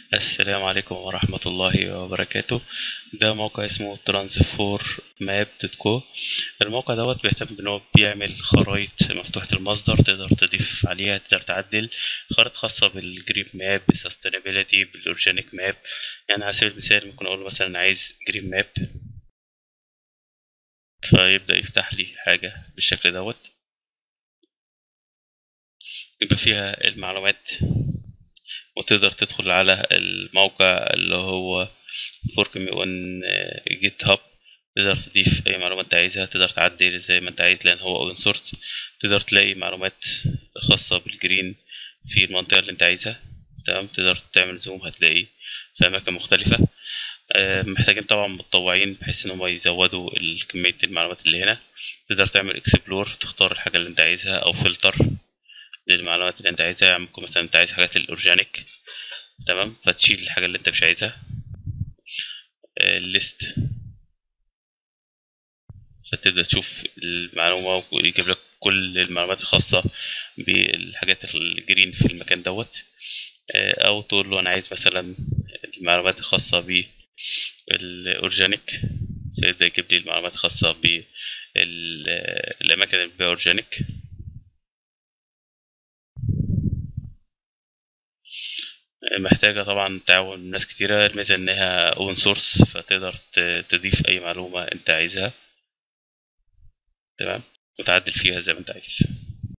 السلام عليكم ورحمة الله وبركاته ده موقع اسمه transformap.co الموقع دوت بيهتم بان هو بيعمل خرايط مفتوحة المصدر تقدر تضيف عليها تقدر تعدل خرائط خاصة بالجريب ماب بالسستينابيلتي بالاورجانيك ماب يعني على سبيل المثال ممكن اقول له مثلا عايز جريب ماب فيبدأ يفتح لي حاجة بالشكل دوت يبقى فيها المعلومات وتقدر تدخل على الموقع اللي هو فورك اون جيت هاب تقدر تضيف اي معلومات انت عايزها تقدر تعدل زي ما انت عايز لان هو اوبن سورس تقدر تلاقي معلومات خاصة بالجرين في المنطقة اللي انت عايزها تمام تقدر تعمل زوم هتلاقي في اماكن مختلفة محتاجين طبعا متطوعين بحيث ان هم يزودوا كمية المعلومات اللي هنا تقدر تعمل اكسبلور تختار الحاجة اللي انت عايزها او فلتر للمعلومات اللي انت عايزها يعني ممكن مثلا انت عايز حاجات الاورجانيك تمام فتشيل الحاجة اللي انت مش عايزها الليست فتبدأ تشوف المعلومة ويجيب لك كل المعلومات الخاصة بالحاجات الجرين في المكان دوت أو تقول له أنا عايز مثلا المعلومات الخاصة بالأورجانيك فيبدأ يجيب لي المعلومات الخاصة بالأماكن اللي فيها أورجانيك محتاجة طبعا تعاون من ناس كتيرة الميزة إنها open source فتقدر تضيف أي معلومة أنت عايزها تمام وتعدل فيها زي ما أنت عايز